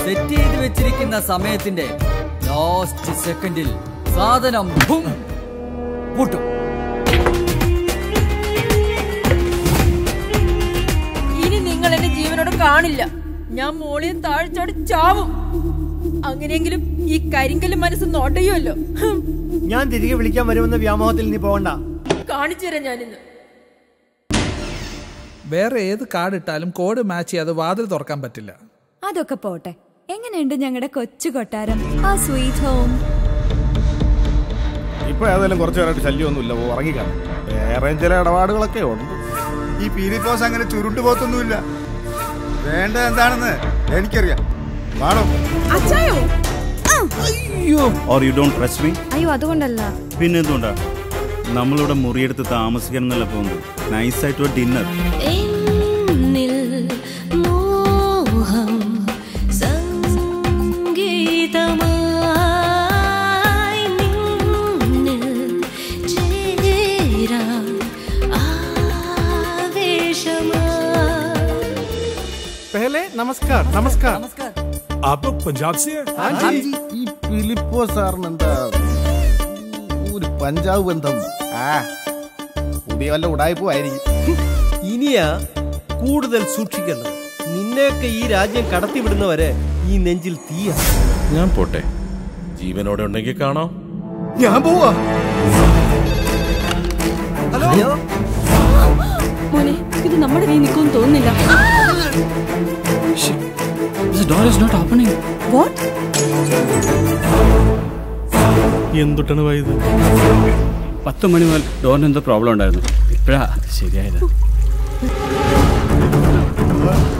set ചെയ്ത് വെച്ചിരിക്കുന്ന സമയത്തിന്റെ ലാസ്റ്റ് സെക്കൻഡിൽ സാധനം ഭും പൊട്ടും ഇനി നിങ്ങൾ എന്നെ ജീവനോട് കാണില്ല ഞാൻ മോളിൽ താഴ്ചാടി ചാവും അങ്ങനെയെങ്കിലും ഈ കരിങ്കല് മനസ്സ് നോട്ടയുമല്ലോ ഹും, ഞാൻ തിരികെ വിളിക്കാൻ വരുമെന്ന വ്യാമോഹത്തിൽ നീ പോകണ്ട കാണിച്ചു തരാം ഞാനിന്ന് വേറെ ഏത് കാർഡ് ഇട്ടാലും കോഡ് മാച്ച് ചെയ്യാതെ വാതിൽ തുറക്കാൻ പറ്റില്ല അതൊക്കെ പോട്ടെ എങ്ങനെയുണ്ട് ഞങ്ങളുടെ കൊച്ചു കൊട്ടാരം ആ സ്വീറ്റ് ഹോം ഇപ്പൊ ഏതായാലും കുറച്ചു നേരമായിട്ട് ശല്യമൊന്നുമില്ല ഓ ഉറങ്ങിക്കാണ് വേറെ ചില ഇടപാടുകളൊക്കെ ഉണ്ട് ഈ പീലിപ്പോസ് അങ്ങനെ ചുരുണ്ടു പോത്തൊന്നുമില്ല വേണ്ടത് എന്താണെന്ന് എനിക്കറിയാം കാണോ അച്ചായോ അയ്യോ or you don't trust me അയ്യോ അതുകൊണ്ടല്ല പിന്നെ എന്തുകൊണ്ടാ നമ്മളിവിടെ മുറിയെടുത്ത് താമസിക്കണം എന്നല്ല പോകുന്നത് നൈസായിട്ട് ഡിന്നർ മോഹം സംഗീതമായി നിന്നിൽ ചേരാൻ ആവേശമായി पहले नमस्कार नमस्कार आप लोग पंजाब से हैं हाँ जी ഈ ഫിലിപ്പോ സാറിന് എന്താ ഒരു പഞ്ചാബ് ബന്ധം ആ പുതിയ വല്ല ഉടായ്പുമായിരിക്കും ഇനിയാ കൂടുതൽ സൂക്ഷിക്കേണ്ടത് നിന്നെയൊക്കെ ഈ രാജ്യം കടത്തിവിടുന്നവരെ ഈ നെഞ്ചിൽ തീയ ഞാൻ പോട്ടെ ജീവനോടെ ഉണ്ടെങ്കിൽ കാണാം ഞാൻ പോവാ ഹലോ മോനെ ഇത് നമ്മുടെ കയ്യിൽ നിൽക്കുമെന്ന് തോന്നുന്നില്ല വാട്ട് എന്തുട്ടാണ് വൈദ്യുതി പത്ത് മണി മുതൽ ഡോറിന് എന്തോ പ്രോബ്ലം ഉണ്ടായിരുന്നു ഇപ്പോഴാ ശരിയായത്